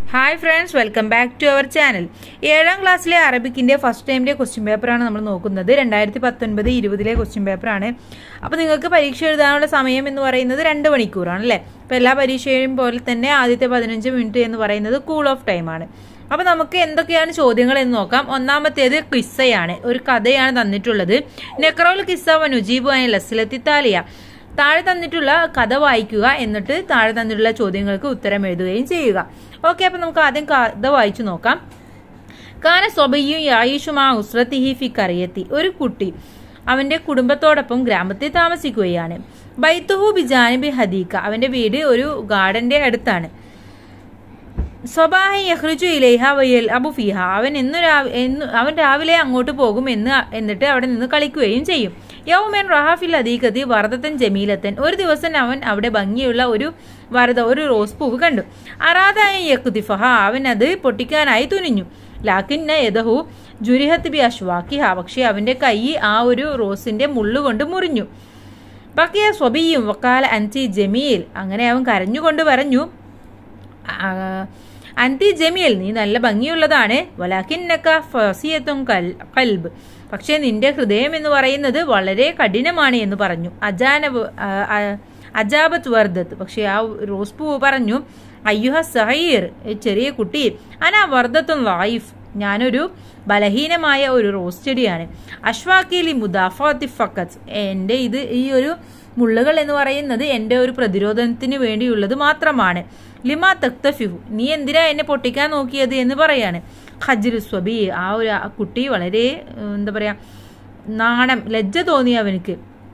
hi friends welcome back to our channel ഏഴാം ക്ലാസ്സിലെ അറബിക്കിന്റെ first ടൈമിന്റെ ക്വസ്റ്റ്യൻ പേപ്പറാണ് നമ്മൾ നോക്കുന്നത് രണ്ടായിരത്തി പത്തൊൻപത് ഇരുപതിലെ ക്വസ്റ്റ്യൻ പേപ്പറാണ് അപ്പോൾ നിങ്ങൾക്ക് പരീക്ഷ എഴുതാനുള്ള സമയം എന്ന് പറയുന്നത് രണ്ട് മണിക്കൂറാണ് അല്ലേ അപ്പോൾ എല്ലാ പരീക്ഷയും പോലെ തന്നെ ആദ്യത്തെ പതിനഞ്ച് മിനിറ്റ് എന്ന് പറയുന്നത് കൂൾ ഓഫ് ടൈമാണ് അപ്പോൾ നമുക്ക് എന്തൊക്കെയാണ് ചോദ്യങ്ങൾ എന്ന് നോക്കാം ഒന്നാമത്തേത് കിസ്സയാണ് ഒരു കഥയാണ് തന്നിട്ടുള്ളത് നെക്രോൽ കിസ്സ വനുജീബ് അൻ ലസ്ലത്തി താലിയ താഴെ തന്നിട്ടുള്ള കഥ വായിക്കുക എന്നിട്ട് താഴെ തന്നിട്ടുള്ള ചോദ്യങ്ങൾക്ക് ഉത്തരം എഴുതുകയും ചെയ്യുക ഓക്കെ അപ്പൊ നമുക്ക് ആദ്യം കഥ വായിച്ചു നോക്കാം കാന സ്വബയ്യും യായിഷുമാ ഉസ്രത്തിഹി ഫി കറിയത്തി ഒരു കുട്ടി അവന്റെ കുടുംബത്തോടൊപ്പം ഗ്രാമത്തിൽ താമസിക്കുകയാണ് ബൈത്തുഹു ബിജാനിബി ഹദീക്ക അവന്റെ വീട് ഒരു ഗാർഡന്റെ അടുത്താണ് സ്വബാഹി യഹ്റുജു ഇലേഹ വയ്യൽ അബു ഫിഹ അവൻ എന്നു എന്നു അവൻ രാവിലെ അങ്ങോട്ട് പോകും എന്ന് എന്നിട്ട് അവിടെ നിന്ന് കളിക്കുകയും ചെയ്യും യൗമൻ റഹാഫിൽ അദീകത്തി വറദത്തൻ ജമീലത്തൻ ഒരു ദിവസം അവൻ അവിടെ ഭംഗിയുള്ള ഒരു വരത ഒരു റോസ് പൂവ് കണ്ടു അറാദായ യക്കുതിഫഹ അവൻ അത് പൊട്ടിക്കാനായി തുനിഞ്ഞു ലാക്കിന്ന യദഹു ജുരിഹത്ത് ബി അഷ്വാക്കിഹ പക്ഷേ അവന്റെ കൈ ആ ഒരു റോസിന്റെ മുള്ളുകൊണ്ട് മുറിഞ്ഞു ബക്കിയ സ്വബിയും വക്കാല അൻസി ജമീൽ അങ്ങനെ അവൻ കരഞ്ഞുകൊണ്ട് പറഞ്ഞു അന്തി ജമീൽ നീ നല്ല ഭംഗിയുള്ളതാണ് വലാക്കിന്നക്ക ഫസിയത്തും കൽബ് പക്ഷേ നിന്റെ ഹൃദയം എന്ന് പറയുന്നത് വളരെ കഠിനമാണ് എന്ന് പറഞ്ഞു അജാനബ് അജാബത്ത് വർദ്ധത്ത് പക്ഷെ ആ റോസ് പൂ പറഞ്ഞു അയ്യുഹ സഹീർ ചെറിയ കുട്ടി അനാ വർദ്ധത്തും ലൈഫ് ഞാനൊരു ബലഹീനമായ ഒരു റോസ് ചെടിയാണ് അഷ്വാക്കിലി മുദാഫത്തി ഫക്കത്ത് എൻ്റെ ഇത് ഈ ഒരു മുള്ളുകൾ എന്ന് പറയുന്നത് എൻ്റെ ഒരു പ്രതിരോധത്തിന് വേണ്ടിയുള്ളത് മാത്രമാണ് ലിമാ തക്തഫിഹു നീ എന്തിനാ എന്നെ പൊട്ടിക്കാൻ നോക്കിയത് എന്ന് പറയാണ് ഖജിർ സ്വബി ആ ഒരു കുട്ടി വളരെ എന്താ പറയാ നാണം ലജ്ജ തോന്നി അവനക്ക്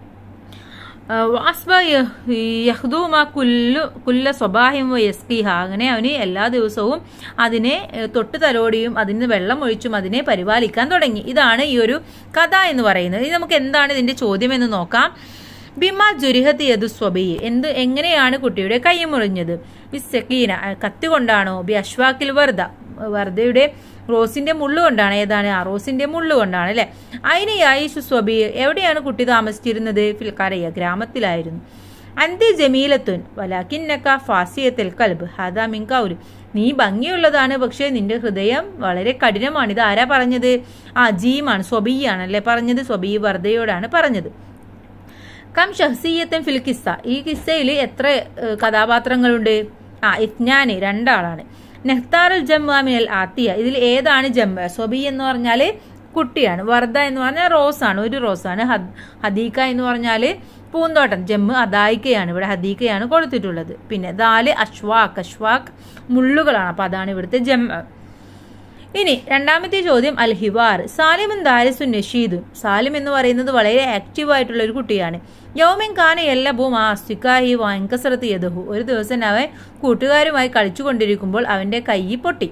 കുല്ല സ്വഭാഹിം യസ്കിഹ അങ്ങനെ അവന് എല്ലാ ദിവസവും അതിനെ തൊട്ട് തലോടിയും അതിന് വെള്ളം ഒഴിച്ചും അതിനെ പരിപാലിക്കാൻ തുടങ്ങി ഇതാണ് ഈ ഒരു കഥ എന്ന് പറയുന്നത് ഇത് നമുക്ക് എന്താണ് ഇതിന്റെ ചോദ്യം എന്ന് നോക്കാം ബിമ ജുരിഹത്ത് യദു സ്വബി എന്ത് എങ്ങനെയാണ് കുട്ടിയുടെ കൈ മുറിഞ്ഞത് ബി സെക്കീന കത്തി കൊണ്ടാണോ ബി അഷ്വാക്കിൽ വർദ്ധ വർദ്ധയുടെ റോസിന്റെ മുള്ളു കൊണ്ടാണ് ഏതാണ് ആ റോസിന്റെ മുള്ളു കൊണ്ടാണ് അല്ലെ അതിന് യായിഷു സ്വബി എവിടെയാണ് കുട്ടി താമസിച്ചിരുന്നത് ഫിൽക്കാരയ്യ ഗ്രാമത്തിലായിരുന്നു അന്തി ജമീലത്തുൻ വലാക്കിന്നക്ക ഫാസിയത്തിൽ കൽബ് ഹദാ മിങ്കൗര് നീ ഭംഗിയുള്ളതാണ് പക്ഷേ നിന്റെ ഹൃദയം വളരെ കഠിനമാണ് ഇത് ആരാ പറഞ്ഞത് ആ ജീമാണ് സ്വബിയാണ് അല്ലെ പറഞ്ഞത് സ്വബി വർദ്ധയോടാണ് പറഞ്ഞത് കം ഷഹ്സീയത്തൻ ഫിൽ കിസ്സ ഈ കിസ്സയിൽ എത്ര കഥാപാത്രങ്ങളുണ്ട് ആ ഇത്നാന് രണ്ടാളാണ് നെഹ്താറുൽ ജമ്മാമിനൽ ആത്തിയ ഇതിൽ ഏതാണ് ജമ്മ സൊബി എന്ന് പറഞ്ഞാൽ കുട്ടിയാണ് വർദ്ധ എന്ന് പറഞ്ഞാൽ റോസാണ് ഒരു റോസാണ് ഹദീക്ക എന്ന് പറഞ്ഞാൽ പൂന്തോട്ടം ജമ്മ് അദായിക്കയാണ് ഇവിടെ ഹദീക്കയാണ് കൊടുത്തിട്ടുള്ളത് പിന്നെ ദാല് അഷ്വാഖ് അഷ്വാഖ് മുള്ളുകളാണ് അപ്പൊ അതാണ് ഇവിടുത്തെ ജമ്മ ഇനി രണ്ടാമത്തെ ചോദ്യം അൽ ഹിവാർ സാലിമുൻ ദാരിസുൻ നഷീദുൻ സാലിം എന്ന് പറയുന്നത് വളരെ ആക്റ്റീവ് ആയിട്ടുള്ള ഒരു കുട്ടിയാണ് യൗമിൻ ഖാന എല്ലബും ആ അസ്തിക്കാഹി വാങ്കസറത്ത് യദഹു ഒരു ദിവസം അവൻ കൂട്ടുകാരുമായി കളിച്ചുകൊണ്ടിരിക്കുമ്പോൾ അവന്റെ കൈ പൊട്ടി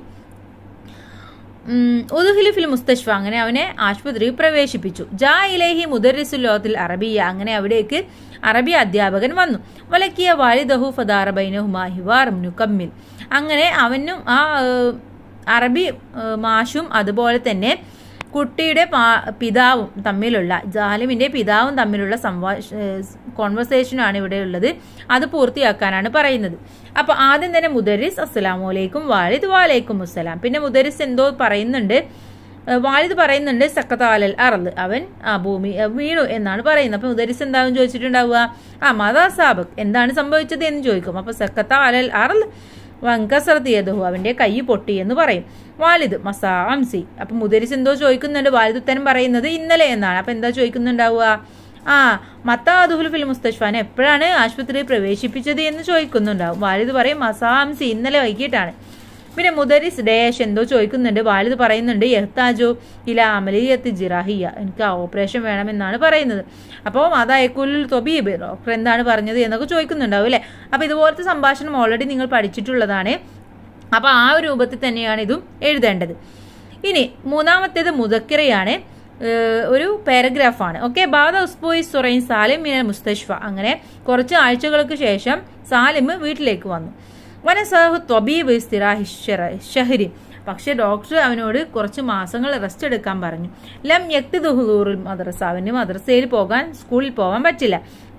ഉദുഹിലു ഫിൽ മുസ്തഷ്ഫ അങ്ങനെ അവനെ ആശുപത്രിയിൽ പ്രവേശിപ്പിച്ചു ജാ ഇലേഹി മുദറിസുൽ ലോകത്തിൽ അറബിയ അങ്ങനെ അവിടേക്ക് അറബി അധ്യാപകൻ വന്നു വലക്കിയ വാലിദഹു ഫദാറബൈനഹുമാ ഹിവാറും നുക്കമ്മിൽ അങ്ങനെ അവനും ആ അറബി മാഷും അതുപോലെ തന്നെ കുട്ടിയുടെ പിതാവും തമ്മിലുള്ള ജാലിമിന്റെ പിതാവും തമ്മിലുള്ള സംവാ കോൺവെർസേഷനാണ് ഇവിടെ ഉള്ളത് അത് പൂർത്തിയാക്കാനാണ് പറയുന്നത് അപ്പൊ ആദ്യം തന്നെ മുദരിസ് അസ്സലാമു അലൈക്കും വാലിദ് വാലൈക്കും അസ്സലാം പിന്നെ മുദരിസ് എന്തോ പറയുന്നുണ്ട് വാലിദ് പറയുന്നുണ്ട് സക്കത്താലൽ അറല് അവൻ ആ ഭൂമി വീണു എന്നാണ് പറയുന്നത് അപ്പൊ മുദരിസ് എന്താവും ചോദിച്ചിട്ടുണ്ടാവുക ആ മതാ സാബക് എന്താണ് സംഭവിച്ചത് എന്ന് ചോദിക്കും അപ്പൊ സക്കത്താലൽ അറൽ വങ്കസർത്തിയതഹു അവന്റെ കൈ പൊട്ടി എന്ന് പറയും വാലിദ് മസാ അംസി അപ്പൊ മുദരിസ് എന്തോ ചോദിക്കുന്നുണ്ട് വാലിദ് ഉത്തരം പറയുന്നത് ഇന്നലെ എന്നാണ് അപ്പൊ എന്താ ചോദിക്കുന്നുണ്ടാവുക ആ മത്താദുഹുൽ ഫിൽ മുസ്തഷ്ഫാനെ എപ്പോഴാണ് ആശുപത്രിയിൽ പ്രവേശിപ്പിച്ചത് എന്ന് ചോദിക്കുന്നുണ്ടാവും വാലിദ് പറയും മസാ അംസി ഇന്നലെ വൈകിട്ടാണ് പിന്നെ മുദരിസ് ഡേഷ് എന്തോ ചോദിക്കുന്നുണ്ട് വാലിദ് പറയുന്നുണ്ട് യഹ്താജോ ഇല അമലിയത്ത് ജിറാഹിയ എനിക്ക് ഓപ്പറേഷൻ വേണമെന്നാണ് പറയുന്നത് അപ്പോൾ അതായക്കുൽ തൊബീബ് ഡോക്ടർ എന്താണ് പറഞ്ഞത് എന്നൊക്കെ ചോദിക്കുന്നുണ്ടാവും അല്ലേ അപ്പോൾ ഇതുപോലത്തെ സംഭാഷണം ഓൾറെഡി നിങ്ങൾ പഠിച്ചിട്ടുള്ളതാണ് അപ്പോൾ ആ ഒരു രൂപത്തിൽ തന്നെയാണ് ഇതും എഴുതേണ്ടത് ഇനി മൂന്നാമത്തേത് മുദക്കിറയാണ് ഒരു പാരഗ്രാഫാണ് ഓക്കെ ബാദ ഉസ്ബോയ് സുറൈൻ സാലിം മിനൽ മുസ്തഷ്ഫ അങ്ങനെ കുറച്ച് ആഴ്ചകൾക്ക് ശേഷം സാലിം വീട്ടിലേക്ക് വന്നു വനസാഹു തൊബീബ് സ്ഥിരാഹി ഷഹരി പക്ഷെ ഡോക്ടർ അവനോട് കുറച്ച് മാസങ്ങൾ റെസ്റ്റ് എടുക്കാൻ പറഞ്ഞു ലം യക്തി ദുഹൂറുൽ മദ്രസ അവന് മദ്രസയിൽ പോകാൻ സ്കൂളിൽ പോകാൻ പറ്റില്ല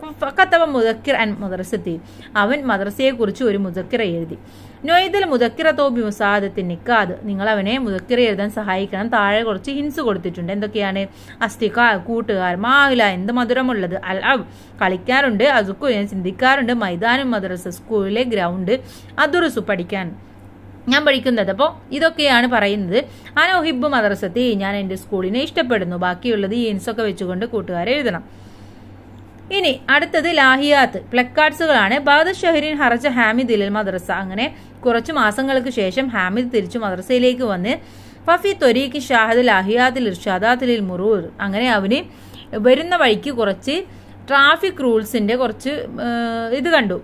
കത്തവ മുദക്കിർ അൻ മദ്രസത്തി അവൻ മദ്രസയെക്കുറിച്ച് ഒരു മുദക്കിറ എഴുതി നൊയ്തൽ മുദക്കിറ തോബി മുസാദത്തിൻ നിക്കാത് നിങ്ങൾ അവനെ മുദക്കിറ എഴുതാൻ സഹായിക്കണം താഴെ കുറച്ച് ഹിൻസ് കൊടുത്തിട്ടുണ്ട് എന്തൊക്കെയാണ് അസ്തിക കൂട്ടുകാർ മാഹില എന്ത് മധുരമുള്ളത് അൽ അവ് കളിക്കാറുണ്ട് അതുക്കു ഞാൻ ചിന്തിക്കാറുണ്ട് മൈതാനം മദ്രസ സ്കൂളിലെ ഗ്രൗണ്ട് അതുറുസു പഠിക്കാൻ ഞാൻ പഠിക്കുന്നത് അപ്പോൾ ഇതൊക്കെയാണ് പറയുന്നത് അനോഹിബ് മദ്രസത്തി ഞാൻ എൻ്റെ സ്കൂളിനെ ഇഷ്ടപ്പെടുന്നു ബാക്കിയുള്ളത് ഈ ഹിൻസൊക്കെ വെച്ചുകൊണ്ട് കൂട്ടുകാരെ എഴുതണം ഇനി അടുത്തത് ലാഹിയാത്ത് പ്ലക്കാർഡ്സുകളാണ് ബാദ് ഷഹരിൻ ഹറജ ഹാമിദ് ഇലൽ മദ്രസ അങ്ങനെ കുറച്ചു മാസങ്ങൾക്ക് ശേഷം ഹാമിദ് തിരിച്ചു മദ്രസയിലേക്ക് വന്ന് ഫഫി തൊരീഖ് ഷാഹദ് ലാഹിയാത്തിൽ ഇർഷാദാത്തിൽ മുറൂർ അങ്ങനെ അവന് വരുന്ന വഴിക്ക് കുറച്ച് ട്രാഫിക് റൂൾസിന്റെ കുറച്ച് ഇത് കണ്ടു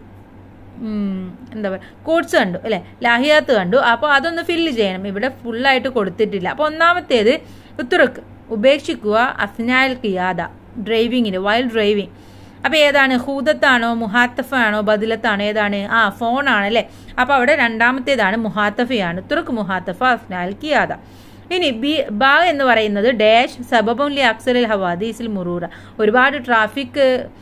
എന്താ പറയുക കോഡ്സ് കണ്ടു അല്ലെ ലാഹിയാത്ത് കണ്ടു അപ്പോൾ അതൊന്ന് ഫില്ല് ചെയ്യണം ഇവിടെ ഫുള്ളായിട്ട് കൊടുത്തിട്ടില്ല അപ്പോൾ ഒന്നാമത്തേത് ഉത്തുറക്ക് ഉപേക്ഷിക്കുക അഫ്നാൽ കിയാദ ഡ്രൈവിങ്ങിന് വൈൽഡ് ഡ്രൈവിംഗ് അപ്പോൾ ഏതാണ് ഹൂദത്താണോ മുഹാത്തഫാണോ ബദിലത്താണോ ഏതാണ് ആ ഫോണാണ് അല്ലേ അപ്പോൾ അവിടെ രണ്ടാമത്തേതാണ് മുഹാത്തഫയാണ് തുറക്ക് മുഹാത്തഫ അഫ്നാൽ കിയാദ ഇനി ബി ബ എന്ന് പറയുന്നത് ഡാഷ് സബബും ലി അക്സലിൽ ഹവാദീസിൽ മുറൂറ ഒരുപാട് ട്രാഫിക്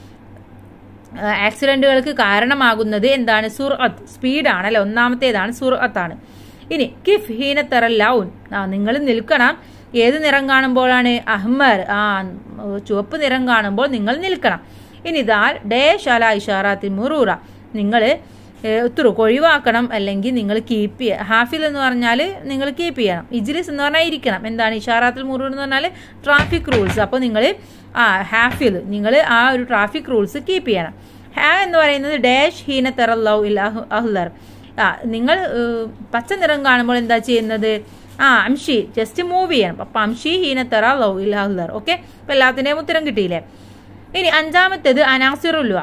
ആക്സിഡന്റുകൾക്ക് കാരണമാകുന്നത് എന്താണ് സുർഅത്ത് സ്പീഡാണ് അല്ലെ ഒന്നാമത്തേതാണ് സുർഅത്താണ് ഇനി കിഫ് ഹീനത്തറ ലൗൻ ആ നിങ്ങൾ നിൽക്കണം ഏത് നിറം കാണുമ്പോഴാണ് അഹ്മർ ആ ചുവപ്പ് നിറം കാണുമ്പോൾ നിങ്ങൾ നിൽക്കണം ഇനി ദാൽ ഡേഷ് അല ഇഷാറാത്തി മുറൂറ നിങ്ങൾ ഒത്തിരി ഒഴിവാക്കണം അല്ലെങ്കിൽ നിങ്ങൾ കീപ്പ് ചെയ്യുക ഹാഫിൽ എന്ന് പറഞ്ഞാൽ നിങ്ങൾ കീപ്പ് ചെയ്യണം ഇജ്ലിസ് എന്ന് പറഞ്ഞാൽ ഇരിക്കണം എന്താണ് ഇഷാറാത്തിൽ മുറൂർ എന്ന് പറഞ്ഞാൽ ട്രാഫിക് റൂൾസ് അപ്പോൾ നിങ്ങൾ ആ ഹാഫിൽ നിങ്ങൾ ആ ഒരു ട്രാഫിക് റൂൾസ് കീപ്പ് ചെയ്യണം ഹാ എന്ന് പറയുന്നത് ഡാഷ് ഹീന തെറല്ലൗ ഇൽ അഹ്ലർ ആ നിങ്ങൾ പച്ച നിറം കാണുമ്പോൾ എന്താ ചെയ്യുന്നത് ആ അംഷി ജസ്റ്റ് മൂവ് ചെയ്യണം അപ്പം അംഷി ഹീന തെറ ലൗ ഇൽ അഹ്ലർ ഓക്കെ അപ്പം എല്ലാത്തിൻ്റെയും ഉത്തരം കിട്ടിയില്ലേ ഇനി അഞ്ചാമത്തേത് അനാസിറുല്വ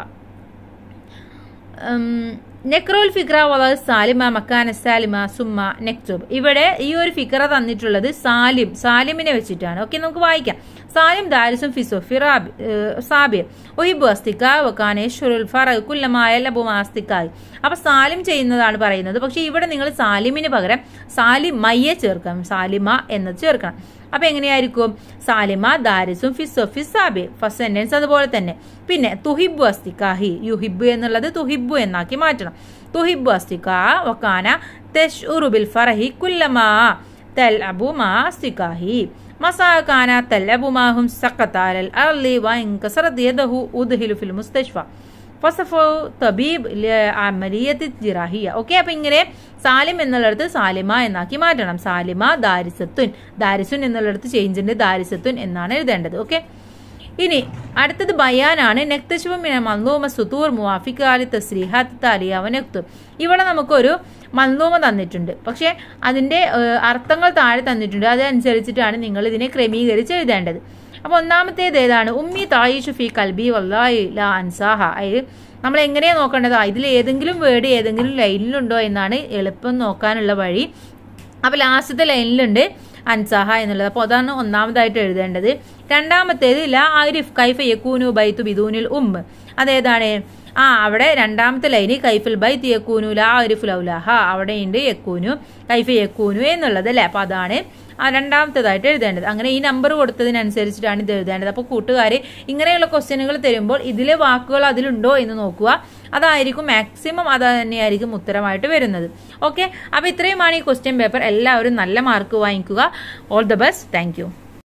നെക്രോൽ ഫിക്ര വലത് സാലിമ മക്കാന സാലിമ സുമ്മ നെക്തുബ് ഇവിടെ ഈ ഒരു ഫിക്ര തന്നിട്ടുള്ളത് സാലിം സാലിമിനെ വെച്ചിട്ടാണ് ഓക്കെ നമുക്ക് വായിക്കാം സാലിം ദാരിസും ഫിസോ ഫിറാബി സാബിർ ഒഹിബു അസ്തിക്ക വക്കാനേശ്വരുൽ ഫറ കുല്ലമായ ലബുമാസ്തിക്കായി അപ്പൊ സാലിം ചെയ്യുന്നതാണ് പറയുന്നത് പക്ഷെ ഇവിടെ നിങ്ങൾ സാലിമിന് പകരം സാലിമയെ ചേർക്കണം സാലിമ എന്നത് ചേർക്കണം അപ്പൊ എങ്ങനെയായിരിക്കും സാലിമ ദാരിസും ഫിസോ ഫിസാബിർ ഫസ്റ്റ് സെന്റൻസ് അതുപോലെ തന്നെ പിന്നെ തുഹിബു അസ്തിക്കാഹി യുഹിബു എന്നുള്ളത് തുഹിബു എന്നാക്കി മാറ്റണം തുഹിബു അസ്തിക്ക വക്കാന തെഷ് ബിൽ ഫറഹി കുല്ലമാ തൽ അബു മാ അസ്തിക്കാഹി مساء كان تلعب معهم سقط على الأرض وانكسرت يده أدخل في المستشفى ഫസഫോ തബീബ് അമലിയത്ത് ജിറാഹിയ ഓക്കെ അപ്പൊ ഇങ്ങനെ സാലിം എന്നുള്ളിടത്ത് സാലിമ എന്നാക്കി മാറ്റണം സാലിമ ദാരിസത്തുൻ ദാരിസുൻ എന്നുള്ളിടത്ത് ചേഞ്ച് ഉണ്ട് ദാരിസത്തുൻ എന്നാണ് എഴുതേണ്ടത് ഓക്കെ ഇനി അടുത്തത് ബയാനാണ് നെക്തശുമിന മന്ദൂമ സുതൂർ മുവാഫിക് അലി തസ്രീഹാത്ത് താലിയാവ നെക്തു ഇവിടെ നമുക്കൊരു മന്ദൂമ തന്നിട്ടുണ്ട് പക്ഷെ അതിന്റെ അർത്ഥങ്ങൾ താഴെ തന്നിട്ടുണ്ട് അതനുസരിച്ചിട്ടാണ് നിങ്ങൾ ഇതിനെ ക്രമീകരിച്ച് എഴുതേണ്ടത് അപ്പൊ ഒന്നാമത്തേത് ഏതാണ് ഉമ്മി തായിഷു ഫി കൽബി വല്ലായി ലാ അൻസാഹ അതായത് നമ്മൾ എങ്ങനെയാ നോക്കേണ്ടത് ഇതിൽ ഏതെങ്കിലും വേർഡ് ഏതെങ്കിലും ലൈനിലുണ്ടോ എന്നാണ് എളുപ്പം നോക്കാനുള്ള വഴി അപ്പൊ ലാസ്റ്റത്തെ ലൈനിലുണ്ട് അൻസാഹ എന്നുള്ളത് അപ്പോൾ അതാണ് ഒന്നാമതായിട്ട് എഴുതേണ്ടത് രണ്ടാമത്തേത് ലാ ആരിഫ് കൈഫ യക്കൂനു ബൈത്തു ബിദൂനിൽ ഉമ്മ് അതേതാണ് ആ അവിടെ രണ്ടാമത്തെ ലൈന് കൈഫിൽ ബൈ യക്കൂനു ലാ ആരിഫ് ലൗലാഹ അവിടെയുണ്ട് യക്കൂനു കൈഫ യക്കൂനു എന്നുള്ളത് അല്ലേ അപ്പൊ അതാണ് ആ രണ്ടാമത്തേതായിട്ട് എഴുതേണ്ടത് അങ്ങനെ ഈ നമ്പർ കൊടുത്തതിനനുസരിച്ചിട്ടാണ് ഇത് എഴുതേണ്ടത് അപ്പോൾ കൂട്ടുകാർ ഇങ്ങനെയുള്ള ക്വസ്റ്റ്യനുകൾ തരുമ്പോൾ ഇതിലെ വാക്കുകൾ അതിലുണ്ടോ എന്ന് നോക്കുക അതായിരിക്കും മാക്സിമം അത് തന്നെയായിരിക്കും ഉത്തരമായിട്ട് വരുന്നത് ഓക്കെ അപ്പോൾ ഇത്രയുമാണ് ഈ ക്വസ്റ്റ്യൻ പേപ്പർ എല്ലാവരും നല്ല മാർക്ക് വാങ്ങിക്കുക ഓൾ ദ ബെസ്റ്റ് താങ്ക്